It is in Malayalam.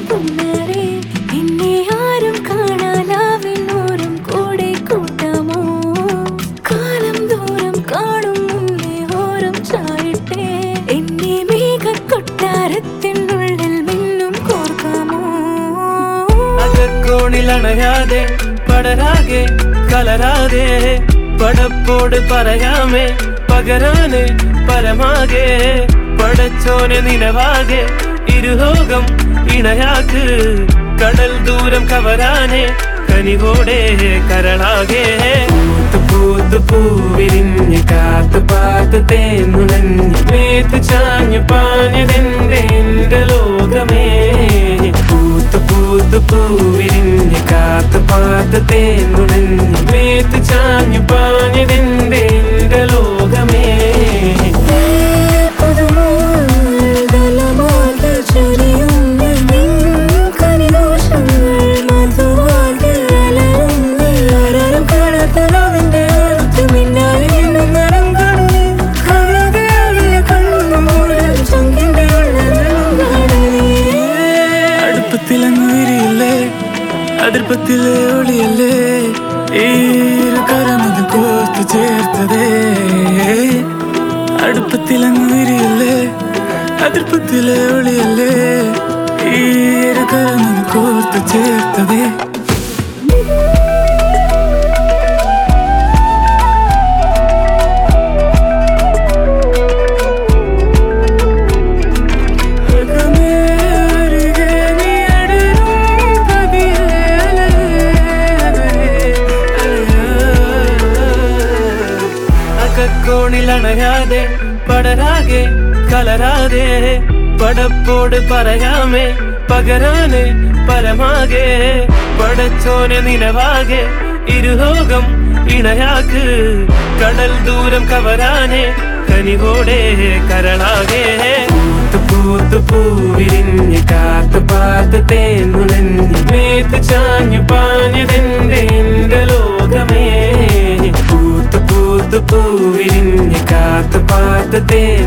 പുന്നാരെ എന്നെ ആരും കാണാലാവിനോരം കൂടെ കൂട്ടാമോ കാലം ദൂരം കാണും മുന്നേ ഓരം ചായട്ടെ എന്നെ മേഘ കൊട്ടാരത്തിനുള്ളിൽ മിന്നും കോർക്കാമോ അകക്കോണിലണയാതെ പടരാകെ കലരാതെ പടപ്പോട് പറയാമേ പകരാന് പരമാകെ പടച്ചോനെ നിലവാകെ ഇരുലോകം ഇണയാക്ക് കടൽ ദൂരം കവരാനെ കനിവോടെ കരളാകെ പൂത്ത് പൂത്ത് പൂവിരിഞ്ഞ് കാത്ത് പാത്ത് തേന്നുണഞ്ഞ് മേത്ത് ചാഞ്ഞു പാഞ്ഞതെന്റെ എന്റെ ലോകമേ പൂത്ത് പൂത്ത് പൂവിരിഞ്ഞ് കാത്ത് പാത്ത് തേന്നുണഞ്ഞ് മേത്ത് ചാഞ്ഞു പാഞ്ഞതെന്റെ എന്റെ ലോകമേ അടുപ്പത്തിലങ്ങ് വിരിയില്ലേ അതിർപ്പത്തിലെ ഒളിയല്ലേ ഈരകരമത് കോർത്ത് ചേർത്തതേ അടുപ്പത്തിലങ്ങ് വിരിയില്ലേ അതിർപ്പത്തിലെ ഒളിയല്ലേ ഈരകരമത് കോർത്ത് ചേർത്തതേ അകമേ അരികെ നീ അടരും പതിയേ അകക്കോണിലണയാതെ പടരാകെ കലരാതെ പടപ്പോട് പറയാമേ പകരാന് പരമാകെ പടച്ചോനെ നിലവാകെ ഇരുലോകം ഇണയാക്ക് കടൽ ദൂരം കവരാനെ കനിവോടെ കരളാകെ പൂത്ത് പൂത്ത് പൂവിരിഞ്ഞ് കാത്ത് പാത്ത് തേന്നുണഞ്ഞ് മേത്ത് ചാഞ്ഞു പാഞ്ഞതെന്റെ എന്റെ ലോകമേ പൂത്ത് പൂത്ത് പൂവിരിഞ്ഞ് കാത്ത് പാത്ത് തേ